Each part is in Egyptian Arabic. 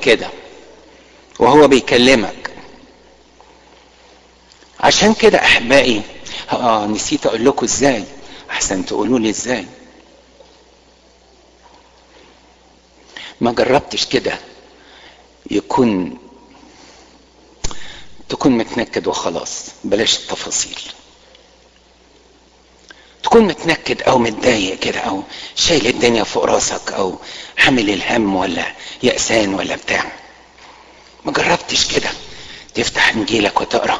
كده وهو بيكلمك عشان كده احبائي اه نسيت اقول لكم ازاي احسن تقولوا لي ازاي ما جربتش كده يكون تكون متنكد وخلاص بلاش التفاصيل تكون متنكد او متضايق كده او شايل الدنيا فوق راسك او حامل الهم ولا يأسان ولا بتاع ما جربتش كده تفتح انجيلك وتقرا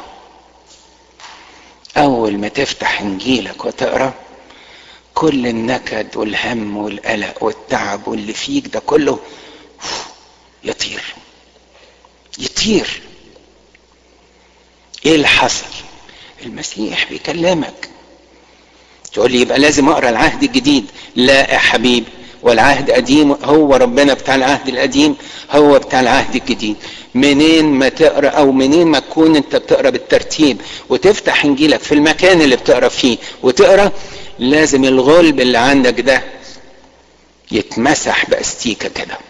اول ما تفتح انجيلك وتقرا كل النكد والهم والقلق والتعب واللي فيك ده كله يطير يطير ايه اللي حصل المسيح بيكلمك تقول لي يبقى لازم اقرا العهد الجديد لا يا حبيبي والعهد قديم هو ربنا بتاع العهد القديم هو بتاع العهد الجديد منين ما تقرا او منين ما تكون انت بتقرا بالترتيب وتفتح انجيلك في المكان اللي بتقرا فيه وتقرا لازم الغلب اللي عندك ده يتمسح باستيكه كده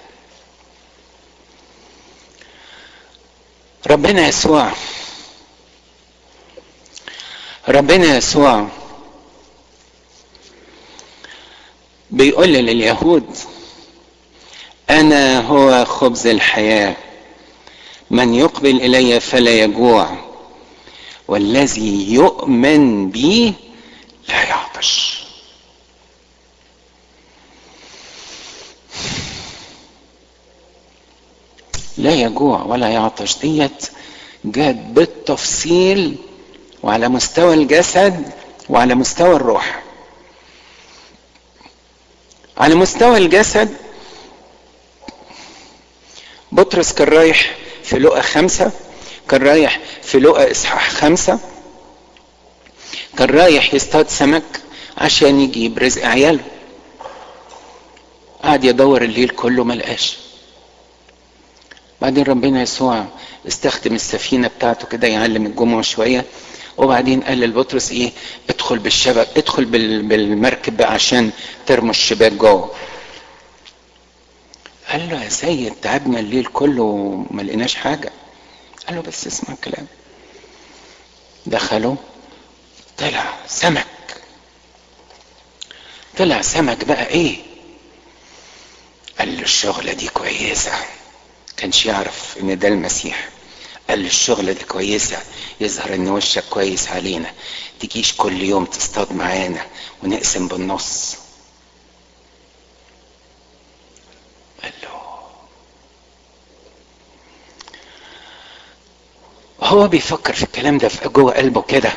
ربنا يسوع ربنا يسوع بيقول لليهود انا هو خبز الحياه من يقبل الي فلا يجوع والذي يؤمن بي لا يعطش لا يجوع ولا يعطش ديت جت بالتفصيل وعلى مستوى الجسد وعلى مستوى الروح على مستوى الجسد بطرس كان رايح في لقا خمسة كان رايح في لقا إصحاح خمسة كان رايح يصطاد سمك عشان يجيب رزق عياله قعد يدور الليل كله ما لقاش بعدين ربنا يسوع استخدم السفينة بتاعته كده يعلم الجمعة شوية وبعدين قال لبطرس ايه ادخل بالشبك ادخل بالمركب بقى عشان ترموا الشباك جوه قال له يا سيد تعبنا الليل كله وما لقيناش حاجة قال له بس اسمع الكلام دخلوا طلع سمك طلع سمك بقى ايه قال له الشغلة دي كويسة كانش يعرف ان ده المسيح قال له الشغلة دي كويسة يظهر ان وشك كويس علينا تجيش كل يوم تصطاد معانا ونقسم بالنص قال له هو بيفكر في الكلام ده في جوه قلبه كده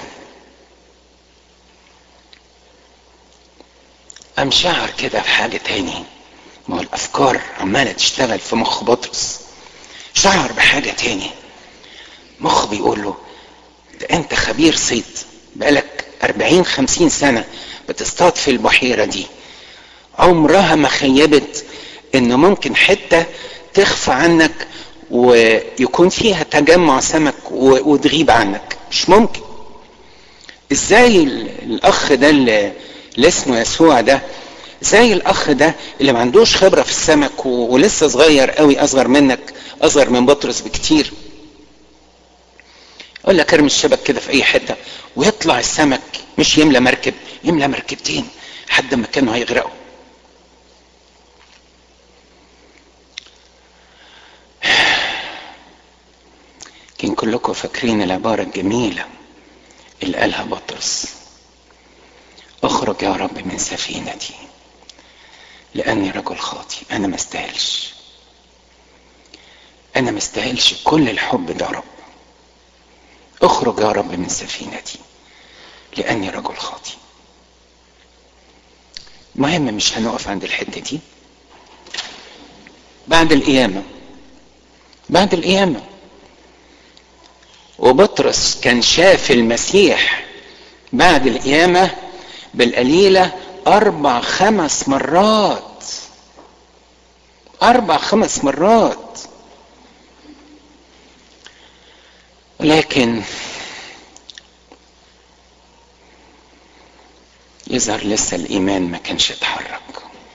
قام شعر كده بحاجة تاني ما هو الأفكار عمالة تشتغل في مخ بطرس شعر بحاجة تاني مخ بيقول له ده انت خبير صيد بقالك أربعين خمسين سنة بتصطاد في البحيرة دي عمرها ما خيبت ان ممكن حتة تخفى عنك ويكون فيها تجمع سمك وتغيب عنك مش ممكن ازاي الاخ ده اللي اسمه يسوع ده زي الاخ ده اللي ما عندوش خبرة في السمك ولسه صغير قوي اصغر منك اصغر من بطرس بكتير يقول لك ارمي الشبك كده في اي حته ويطلع السمك مش يملى مركب يملى مركبتين لحد ما كانوا هيغرقوا كان كلكم فاكرين العبارة الجميلة اللي قالها بطرس اخرج يا رب من سفينتي لاني رجل خاطي انا ما استاهلش انا ما استاهلش كل الحب ده يا رب اخرج يا رب من سفينتي لاني رجل خاطي المهم مش هنقف عند الحته دي بعد القيامه بعد القيامه وبطرس كان شاف المسيح بعد القيامه بالقليله اربع خمس مرات اربع خمس مرات لكن يظهر لسه الايمان ما كانش اتحرك